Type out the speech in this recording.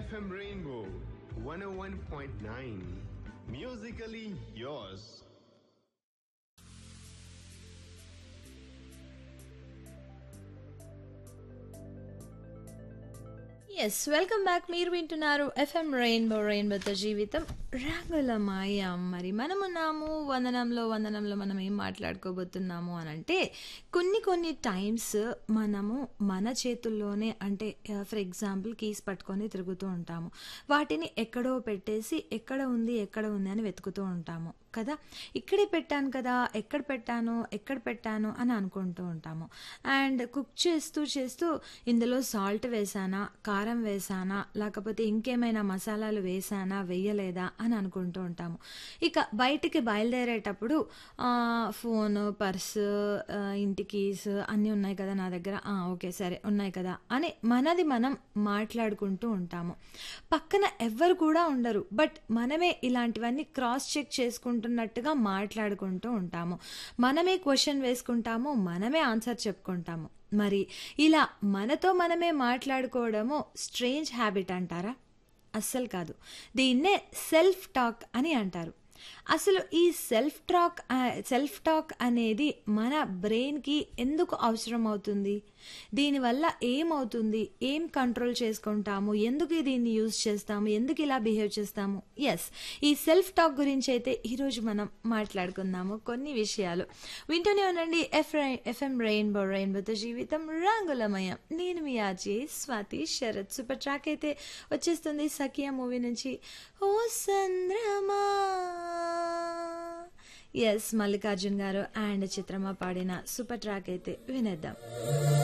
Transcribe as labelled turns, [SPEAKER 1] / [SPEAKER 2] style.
[SPEAKER 1] FM Rainbow 101.9. Musically yours.
[SPEAKER 2] Yes welcome back మీరు వింటున్నారు FM rainbow రెయిన్బోతో జీవితం రంగుల మాయ మరి మనమున్నాము వందనంలో వందనంలో మనం ఏం మాట్లాడుకోబోతున్నాము అని అంటే కొన్ని కొన్ని టైమ్స్ మనము మన చేతుల్లోనే అంటే ఫర్ ఎగ్జాంపుల్ కీస్ పట్టుకొని తిరుగుతూ ఉంటాము వాటిని ఎక్కడో పెట్టేసి ఎక్కడ ఉంది ఎక్కడ ఉంది అని వెతుకుతూ ఉంటాము కదా ఇక్కడే పెట్టాను కదా ఎక్కడ పెట్టాను ఎక్కడ పెట్టాను అని అనుకుంటూ ఉంటాము అండ్ కుక్ చేస్తూ చేస్తూ ఇందులో సాల్ట్ వేసానా కారం వేసానా లేకపోతే ఇంకేమైనా మసాలాలు వేసానా వేయలేదా అని అనుకుంటూ ఉంటాము ఇక బయటికి బయలుదేరేటప్పుడు ఫోన్ పర్సు ఇంటి కీస్ అన్నీ ఉన్నాయి కదా నా దగ్గర "ఆ, ఓకే సరే ఉన్నాయి కదా అని మనది మనం మాట్లాడుకుంటూ ఉంటాము పక్కన ఎవ్వరు కూడా ఉండరు బట్ మనమే ఇలాంటివన్నీ క్రాస్ చెక్ చేసుకుంటున్నట్టుగా మాట్లాడుకుంటూ ఉంటాము మనమే క్వశ్చన్ వేసుకుంటాము మనమే ఆన్సర్ చెప్పుకుంటాము మరి ఇలా మనతో మనమే మాట్లాడుకోవడము స్ట్రేంజ్ హ్యాబిట్ అంటారా అస్సలు కాదు దీన్నే సెల్ఫ్ టాక్ అని అంటారు అసలు ఈ సెల్ఫ్ టాక్ సెల్ఫ్ టాక్ అనేది మన బ్రెయిన్కి ఎందుకు అవసరం అవుతుంది దీనివల్ల ఏమవుతుంది ఏం కంట్రోల్ చేసుకుంటాము ఎందుకు దీన్ని యూజ్ చేస్తాము ఎందుకు ఇలా బిహేవ్ చేస్తాము ఎస్ ఈ సెల్ఫ్ టాక్ గురించి అయితే ఈరోజు మనం మాట్లాడుకుందాము కొన్ని విషయాలు వింటూనే ఉండండి ఎఫ్ ఎఫ్ఎం రెయిన్బో రెయిన్బోతో జీవితం రంగులమయం నేను మీ RJ Swathi Sharath super track అయితే వచ్చేస్తుంది సఖియా మూవీ నుంచి ఓ సంద్రమా ఎస్ మల్లికార్జున్ గారు అండ్ చిత్రమ్మ పాడిన సూపర్ ట్రాక్ అయితే వినేద్దాం